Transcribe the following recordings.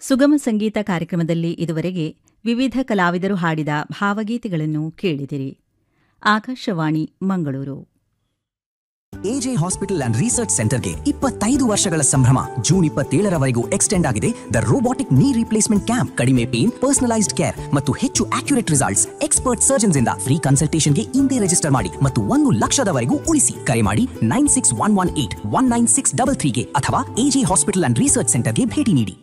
ಸುಗಮ ಸಂಗೀತ ಕಾರ್ಯಕ್ರಮದಲ್ಲಿ ಇದುವರೆಗೆ ವಿವಿಧ ಕಲಾವಿದರು ಹಾಡಿದ ಭಾವಗೀತೆಗಳನ್ನು ಕೇಳಿದಿರಿ Akashvani Mangaluru AJ hospital and research ಸೆಂಟರ್ಗೆ ಇಪ್ಪತ್ತೈದು ವರ್ಷಗಳ ಸಂಭ್ರಮ ಜೂನ್ ಇಪ್ಪತ್ತೇಳರವರೆಗೂ ಎಕ್ಸ್ಟೆಂಡ್ ಆಗಿದೆ the robotic knee replacement camp ಕಡಿಮೆ ಪೇನ್ ಪರ್ಸನಲೈಸ್ಡ್ ಕೇರ್ ಮತ್ತು ಹೆಚ್ಚು ಅಕ್ಯುರೇಟ್ ರಿಸಲ್ಟ್ಸ್ ಎಕ್ಸ್ಪರ್ಟ್ ಸರ್ಜನ್ಸ್ ಇಂದ ಫ್ರೀ ಕನ್ಸಲ್ಟೇಷನ್ಗೆ ಇಂದೇ ರಿಜಿಸ್ಟರ್ ಮಾಡಿ ಮತ್ತು ಒಂದು ಲಕ್ಷದವರೆಗೂ ಉಳಿಸಿ ಕರೆ ಮಾಡಿ nine six one one eight one nine six double ತ್ರೀಗೆ ಅಥವಾ ಎಜೆ ಹಾಸ್ಪಿಟಲ್ ಅಂಡ್ ರಿಸರ್ಚ್ ಸೆಂಟರ್ಗೆ ಭೇಟಿ ನೀಡಿ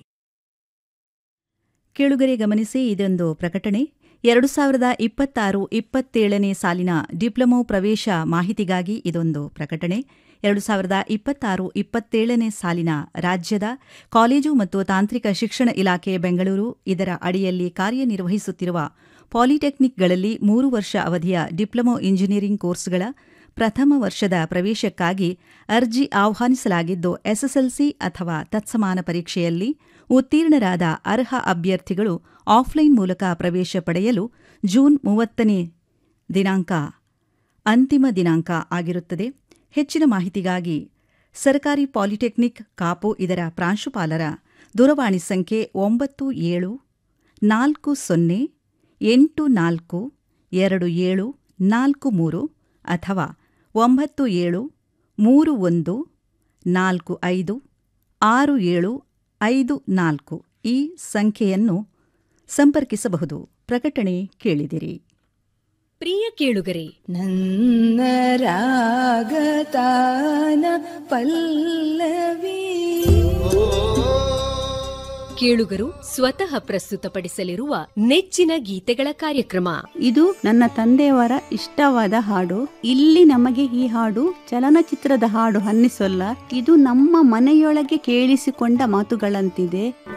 ಕೇಳುಗರೆ ಗಮನಿಸಿ ಇದೊಂದು ಪ್ರಕಟಣೆ ಎರಡು ಸಾವಿರದ ಇಪ್ಪತ್ತಾರು ಇಪ್ಪತ್ತೇಳನೇ ಸಾಲಿನ ಡಿಪ್ಲೊಮೊ ಪ್ರವೇಶ ಮಾಹಿತಿಗಾಗಿ ಇದೊಂದು ಪ್ರಕಟಣೆ ಎರಡು ಸಾವಿರದ ಇಪ್ಪತ್ತಾರು ಇಪ್ಪತ್ತೇಳನೇ ಸಾಲಿನ ರಾಜ್ಯದ ಕಾಲೇಜು ಮತ್ತು ತಾಂತ್ರಿಕ ಶಿಕ್ಷಣ ಇಲಾಖೆ ಬೆಂಗಳೂರು ಇದರ ಅಡಿಯಲ್ಲಿ ಕಾರ್ಯನಿರ್ವಹಿಸುತ್ತಿರುವ ಪಾಲಿಟೆಕ್ನಿಕ್ಗಳಲ್ಲಿ ಮೂರು ವರ್ಷ ಅವಧಿಯ ಡಿಪ್ಲೊಮೊ ಇಂಜಿನಿಯರಿಂಗ್ ಕೋರ್ಸ್ಗಳ ಪ್ರಥಮ ವರ್ಷದ ಪ್ರವೇಶಕ್ಕಾಗಿ ಅರ್ಜಿ ಆಹ್ವಾನಿಸಲಾಗಿದ್ದು ಎಸ್ಎಸ್ಎಲ್ಸಿ ಅಥವಾ ತತ್ಸಮಾನ ಪರೀಕ್ಷೆಯಲ್ಲಿ ಉತ್ತೀರ್ಣರಾದ ಅರ್ಹ ಅಭ್ಯರ್ಥಿಗಳು ಆಫ್ಲೈನ್ ಮೂಲಕ ಪ್ರವೇಶ ಪಡೆಯಲು ಜೂನ್ ಮೂವತ್ತನೇ ದಿನಾಂಕ ಅಂತಿಮ ದಿನಾಂಕ ಆಗಿರುತ್ತದೆ ಹೆಚ್ಚಿನ ಮಾಹಿತಿಗಾಗಿ ಸರ್ಕಾರಿ ಪಾಲಿಟೆಕ್ನಿಕ್ ಕಾಪು ಇದರ ಪ್ರಾಂಶುಪಾಲರ ದೂರವಾಣಿ ಸಂಖ್ಯೆ ಒಂಬತ್ತು ಏಳು ನಾಲ್ಕು ಸೊನ್ನೆ ಎಂಟು ನಾಲ್ಕು ಎರಡು ಏಳು ನಾಲ್ಕು ಮೂರು ಅಥವಾ ಒಂಬತ್ತು ಏಳು ಮೂರು ಒಂದು ನಾಲ್ಕು ಐದು ಆರು ಏಳು ಐದು ನಾಲ್ಕು ಈ ಸಂಖ್ಯೆಯನ್ನು ಸಂಪರ್ಕಿಸಬಹುದು ಪ್ರಕಟಣೆ ಕೇಳಿದಿರಿ ಪ್ರಿಯ ಕೇಳುಗರೆ ನನ್ನ ರಾಗತಾನ ಪಲ್ಲವಿ ಕೇಳುಗರು ಸ್ವತಃ ಪ್ರಸ್ತುತಪಡಿಸಲಿರುವ ನೆಚ್ಚಿನ ಗೀತೆಗಳ ಕಾರ್ಯಕ್ರಮ ಇದು ನನ್ನ ತಂದೆಯವರ ಇಷ್ಟವಾದ ಹಾಡು ಇಲ್ಲಿ ನಮಗೆ ಈ ಹಾಡು ಚಲನಚಿತ್ರದ ಹಾಡು ಅನ್ನಿಸೋಲ್ಲ ಇದು ನಮ್ಮ ಮನೆಯೊಳಗೆ ಕೇಳಿಸಿಕೊಂಡ ಮಾತುಗಳಂತಿದೆ